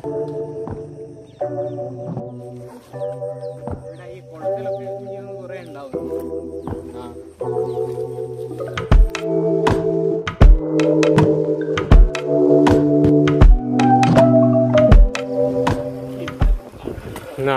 ഇവിടെ ഈ കുളത്തിലൊക്കെ ഇനിയും കുറേ ഉണ്ടാവും ആ എന്നാ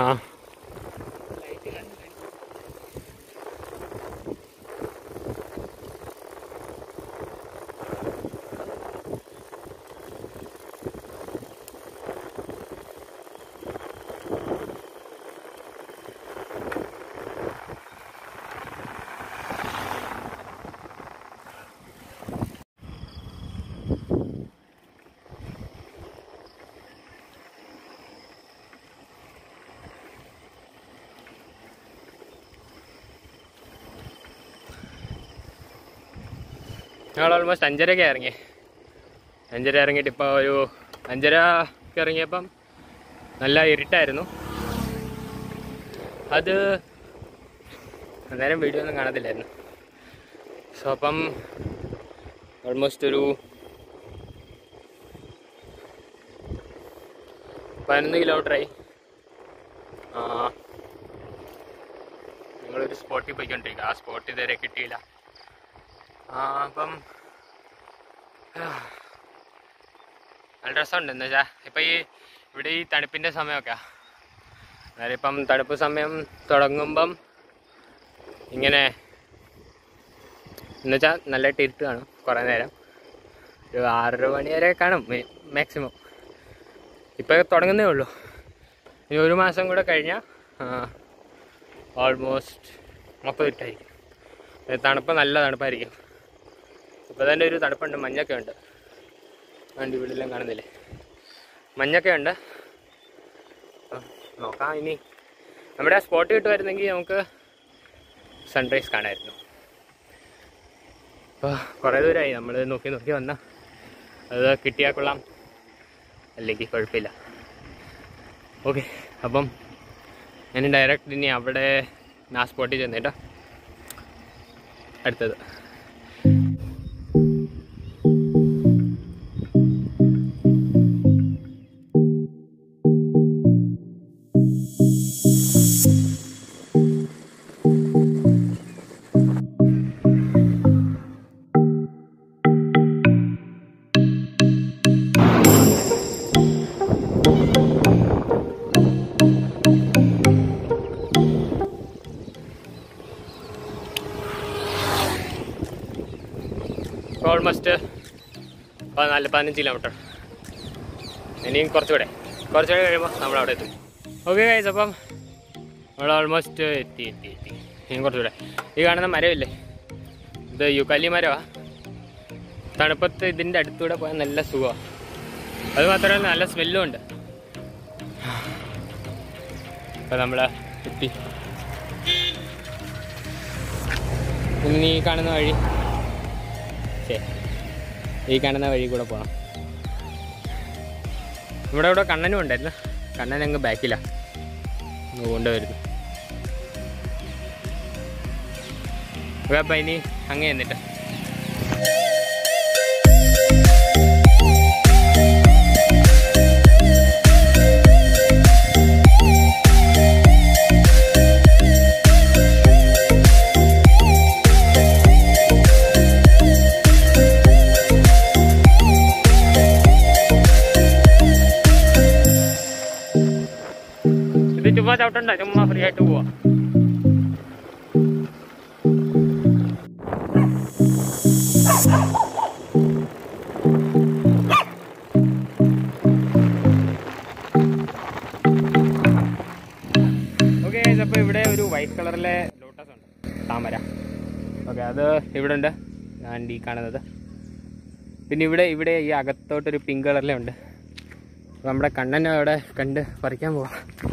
ഞങ്ങൾ ഓൾമോസ്റ്റ് അഞ്ചരയ്ക്ക് ഇറങ്ങി അഞ്ചര ഇറങ്ങിയിട്ട് ഇപ്പോൾ ഒരു അഞ്ചരക്ക് ഇറങ്ങിയപ്പം നല്ല ഇരുട്ടായിരുന്നു അത് അന്നേരം വീഡിയോ ഒന്നും കാണത്തില്ലായിരുന്നു സോ അപ്പം ഓൾമോസ്റ്റ് ഒരു പതിനൊന്ന് കിലോമീറ്ററായി ആ ഞങ്ങളൊരു സ്പോട്ടിൽ പോയിക്കൊണ്ടിരിക്കുക ആ സ്പോട്ട് ഇതുവരെ കിട്ടിയില്ല ആ അപ്പം ആ, നല്ല രസമുണ്ട് എന്ന് വെച്ചാൽ ഇപ്പം ഈ ഇവിടെ ഈ തണുപ്പിൻ്റെ സമയമൊക്കെ അതായത് ഇപ്പം തണുപ്പ് സമയം തുടങ്ങുമ്പം ഇങ്ങനെ എന്ന് വെച്ചാൽ നല്ലതായിട്ട് ഇരുട്ട് കാണും കുറേ നേരം ഒരു ആറര മണി വരെ കാണും മാക്സിമം ഇപ്പം തുടങ്ങുന്നേ ഉള്ളൂ ഇനി ഒരു മാസം കൂടെ കഴിഞ്ഞാൽ ഓൾമോസ്റ്റ് മൊത്തം ഇട്ടായിരിക്കും ഏ, തണുപ്പ് നല്ല തണുപ്പായിരിക്കും ഇപ്പോൾ തന്നെ ഒരു തണുപ്പുണ്ട് മഞ്ഞൊക്കെ ഉണ്ട് വണ്ടി വീടെല്ലാം കാണുന്നില്ലേ മഞ്ഞൊക്കെ ഉണ്ട് അപ്പം നോക്കാം ഇനി നമ്മുടെ ആ സ്പോട്ട് കിട്ടുമായിരുന്നെങ്കിൽ നമുക്ക് സൺറൈസ് കാണാമായിരുന്നു അപ്പോൾ കുറേ ദൂരമായി നമ്മൾ നോക്കി നോക്കി വന്ന അത് കിട്ടിയാൽ കൊള്ളാം അല്ലെങ്കിൽ കുഴപ്പമില്ല ഓക്കെ അപ്പം ഞാൻ ഡയറക്റ്റ് ഇനി അവിടെ ആ സ്പോട്ടിൽ ചെന്നേട്ടോ അടുത്തത് ഓൾമോസ്റ്റ് പതിനാല് പതിനഞ്ച് കിലോമീറ്റർ ഇനിയും കുറച്ചുകൂടെ കുറച്ചുകൂടെ കഴിയുമ്പോൾ നമ്മൾ അവിടെ എത്തും ഓക്കെ കഴിച്ച് അപ്പം നമ്മൾ ഓൾമോസ്റ്റ് എത്തി എത്തി എത്തി ഇനിയും കുറച്ചുകൂടെ ഈ കാണുന്ന മരമില്ലേ ഇത് യുക്കാലി മരമാണ് തണുപ്പത്ത് ഇതിൻ്റെ അടുത്തൂടെ പോയാൽ നല്ല സുഖമാണ് അത് മാത്രമല്ല നല്ല സ്മെല്ലും ഉണ്ട് അപ്പം നമ്മൾ എത്തി ഇനി ഈ കാണുന്ന വഴി ശരി ഈ കാണുന്ന വഴി കൂടെ പോകണം ഇവിടെ ഇവിടെ കണ്ണനും ഉണ്ടായിരുന്നു കണ്ണൻ അങ്ങ് ബാക്കിലാണ് കൊണ്ടുവരുന്നു ഓക്കെ അപ്പം ഇനി അങ്ങ് എന്നിട്ട് ഇത് ചുമ്മാ ചവിട്ടണ്ട ചുമ്മാ ഫ്രീ ആയിട്ട് പോവാ ഓക്കെ അപ്പോൾ ഇവിടെ ഒരു വൈറ്റ് കളറിലെ ലോട്ടസ് ഉണ്ട് താമര ഓക്കെ അത് ഇവിടെ ഉണ്ട് ഞാൻ ഈ കാണുന്നത് പിന്നെ ഇവിടെ ഇവിടെ ഈ അകത്തോട്ടൊരു പിങ്ക് കളറിലെ ഉണ്ട് അപ്പൊ നമ്മുടെ കണ്ണനെ അവിടെ കണ്ട് പറിക്കാൻ പോവാം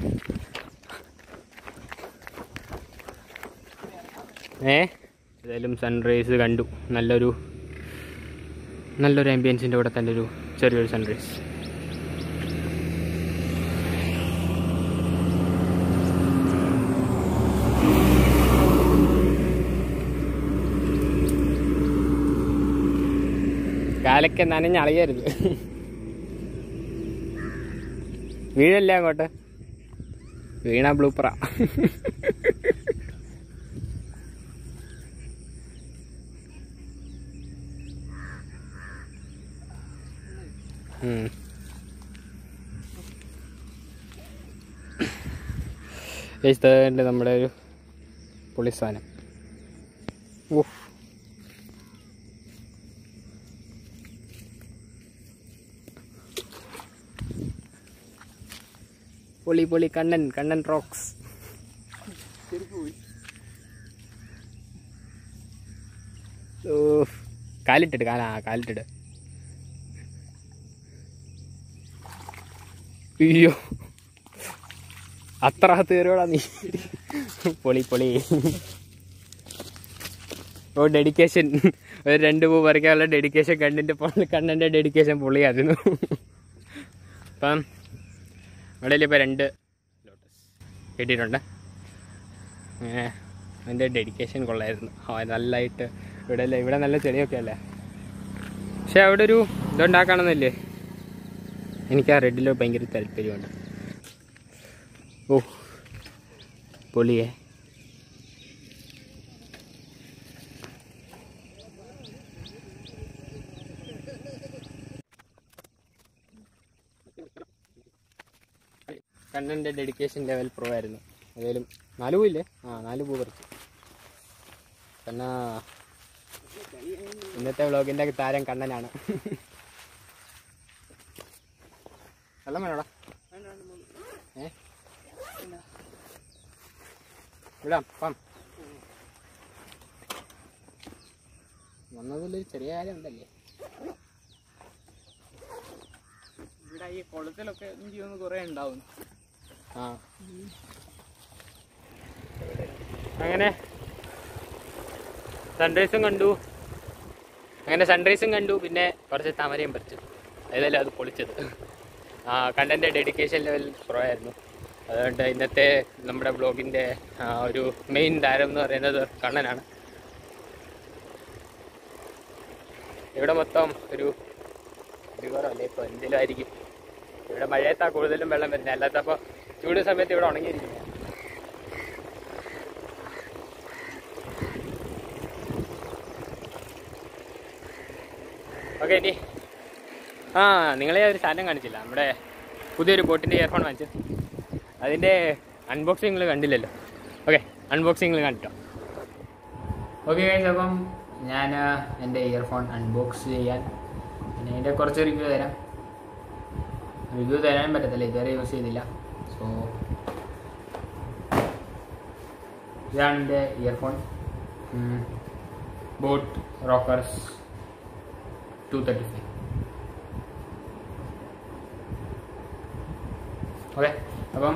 ഏ ഏതായാലും സൺറൈസ് കണ്ടു നല്ലൊരു നല്ലൊരു ആംബിയൻസിൻ്റെ കൂടെ തന്നെ ഒരു ചെറിയൊരു സൺറൈസ് കാലൊക്കെ നനഞ്ഞളിയരുത് വീഴല്ലേ അങ്ങോട്ട് വീണ ബ്ലൂപ്പറാ ഉം. Guys, ദേ ഉണ്ട് നമ്മുടെ ഒരു പുളി സാധനം ഉഫ് പൊളി പൊളി കണ്ണൻ കണ്ണൻ റോക്സ് ഓ കാലിട്ടിട്ട് കാലാ കാലിട്ടിട്ട് അയ്യോ അത്ര തീരോടാ നീ പൊളി പൊളി ഓ ഡെഡിക്കേഷൻ ഒരു രണ്ട് പൂ പറിക്കാനുള്ള ഡെഡിക്കേഷൻ കണ്ണിൻ്റെ കണ്ണൻ്റെ ഡെഡിക്കേഷൻ പൊളിയായിരുന്നു അപ്പം ഇവിടെ ഇപ്പോൾ രണ്ട് ലോട്ടസ് കിട്ടിയിട്ടുണ്ട് അങ്ങനെ അതിൻ്റെ ഡെഡിക്കേഷൻ കൊള്ളായിരുന്നു ആ നല്ലതായിട്ട് ഇവിടെ അല്ലേ ഇവിടെ നല്ല ചെടിയൊക്കെ അല്ലേ പക്ഷെ അവിടെ ഒരു ഇതുണ്ടാക്കണമെന്നില്ലേ എനിക്ക് ആ റെഡിൽ ഭയങ്കര താല്പര്യമുണ്ട് ഓ പൊളിയേ കണ്ണൻ്റെ ഡെഡിക്കേഷൻ ലെവൽ പ്രോ ആയിരുന്നു ഏതായാലും നാല് പൂയില്ലേ ആ നാല് പൂ പറിച്ചു കണ്ണ ഇന്നത്തെ വ്ളോഗിൻ്റെ താരം കണ്ണനാണ് വെള്ളം വേണോടാ ഏ വിടാം പാം വന്നതിൽ ചെറിയ കാര്യം ഉണ്ടല്ലേ ഇവിടെ ഈ കുളത്തിലൊക്കെ എനിക്ക് തോന്നുന്നു കുറെ ഉണ്ടാവും ആ അങ്ങനെ സൺറൈസും കണ്ടു അങ്ങനെ സൺറൈസും കണ്ടു പിന്നെ കുറച്ച് താമരയും പറിച്ചു ഏതായാലും അത് പൊളിച്ചത് ആ കണ്ടൻ്റെ ഡെഡിക്കേഷൻ ലെവൽ പ്രോ ആയിരുന്നു അതുകൊണ്ട് ഇന്നത്തെ നമ്മുടെ ബ്ലോഗിൻ്റെ ഒരു മെയിൻ താരം എന്ന് പറയുന്നത് കണ്ണനാണ് ഇവിടെ മൊത്തം ഒരു റിവറോ അല്ലേ ഇപ്പോൾ എന്തെങ്കിലും ആയിരിക്കും ഇവിടെ മഴയത്താ കൂടുതലും വെള്ളം വരുന്നത് അല്ലാത്തപ്പോൾ ചൂട് സമയത്ത് ഇവിടെ ഉണങ്ങിയിരിക്കില്ല ഓക്കെ ഇനി ആ നിങ്ങളെ ഒരു സാധനം കാണിച്ചില്ല നമ്മുടെ പുതിയൊരു ബോട്ടിൻ്റെ ഇയർഫോൺ വാങ്ങിച്ചു അതിൻ്റെ അൺബോക്സിങ് നിങ്ങൾ കണ്ടില്ലല്ലോ ഓക്കെ അൺബോക്സിങ് കാണിട്ടോ ഓക്കെ ഗൈസ് അപ്പം ഞാൻ എൻ്റെ ഇയർഫോൺ അൺബോക്സ് ചെയ്യാൻ പിന്നെ അതിൻ്റെ കുറച്ച് റിവ്യൂ തരാം റിവ്യൂ തരാനും പറ്റത്തില്ല ഇതുവരെ യൂസ് ചെയ്തില്ല സോ ഇതാണ് എൻ്റെ earphone boat rockers two thirty five okay അപ്പം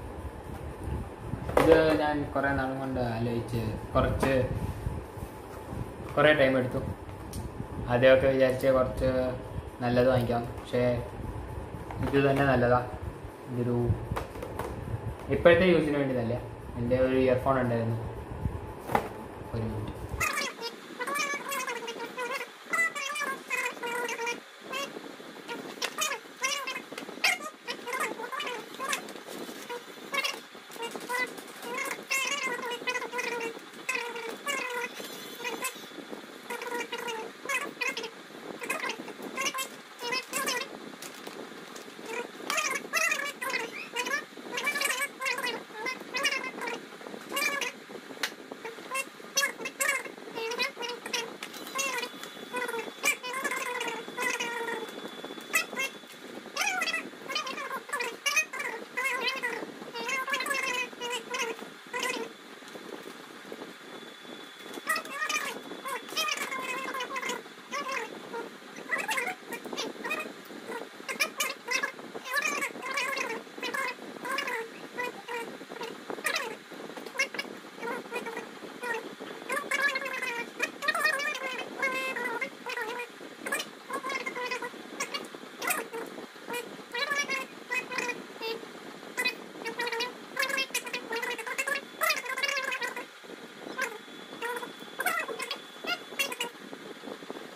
ഇത് ഞാൻ കുറേ നാളും കൊണ്ട് ആലോചിച്ച് കുറച്ച് കുറേ ടൈം എടുത്തു ആദ്യമൊക്കെ വിചാരിച്ച് കുറച്ച് നല്ലത് വാങ്ങിക്കാം പക്ഷേ ഇത് തന്നെ നല്ലതാ ഇതൊരു ഇപ്പോഴത്തെ യൂസിന് വേണ്ടി നല്ല എൻ്റെ ഒരു ഇയർഫോൺ ഉണ്ടായിരുന്നു ഒരു മിനിറ്റ്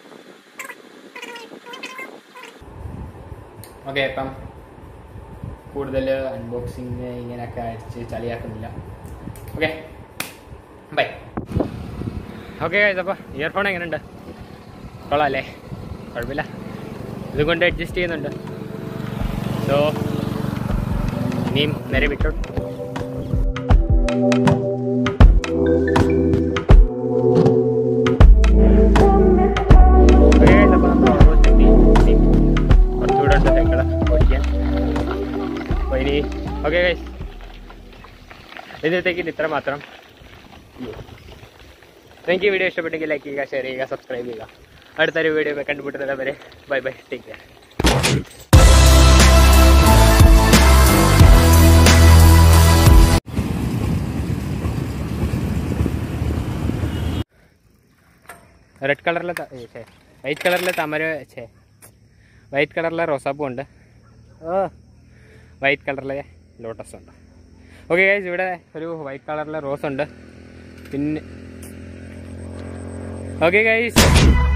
ഓക്കെ അപ്പം കൂടുതൽ അൺബോക്സിങ് ഇങ്ങനെയൊക്കെ അടിച്ച് ചളിയാക്കുന്നില്ല ഓക്കെ ബൈ ഓക്കെ അപ്പോൾ ഇയർഫോൺ എങ്ങനെയുണ്ട് കൊള്ളാം അല്ലേ കുഴപ്പമില്ല ഇതുകൊണ്ട് അഡ്ജസ്റ്റ് ചെയ്യുന്നുണ്ട് സോ ഇനിയും നേരെ വിട്ടു Okay guys, അപ്പോൾ നമ്മൾ almost എത്തി. ഇനി കുറച്ചുകൂടെ ഉണ്ട് സൈക്കിള് ഓടിക്കാൻ അപ്പോൾ ഇനി ഓക്കെ ഗൈസ് ഇന്നത്തേക്ക് ഇത്ര മാത്രം നിങ്ങൾക്ക് ഈ വീഡിയോ ഇഷ്ടപ്പെട്ടെങ്കിൽ ലൈക്ക് ചെയ്യുക ഷെയർ ചെയ്യുക സബ്സ്ക്രൈബ് ചെയ്യുക അടുത്തൊരു വീഡിയോ കണ്ടുപിട്ടുന്നത് വരെ bye bye take care red കളറിലെ വൈറ്റ് കളറിലെ താമര ഛേ വൈറ്റ് കളറിലെ റോസാപ്പൂ ഉണ്ട് ഓ വൈറ്റ് കളറിലെ ലോട്ടസ് ഉണ്ട് ഓക്കെ ഗൈസ് ഇവിടെ ഒരു വൈറ്റ് കളറിലെ റോസ് ഉണ്ട് പിന്നെ ഓക്കെ ഗൈസ്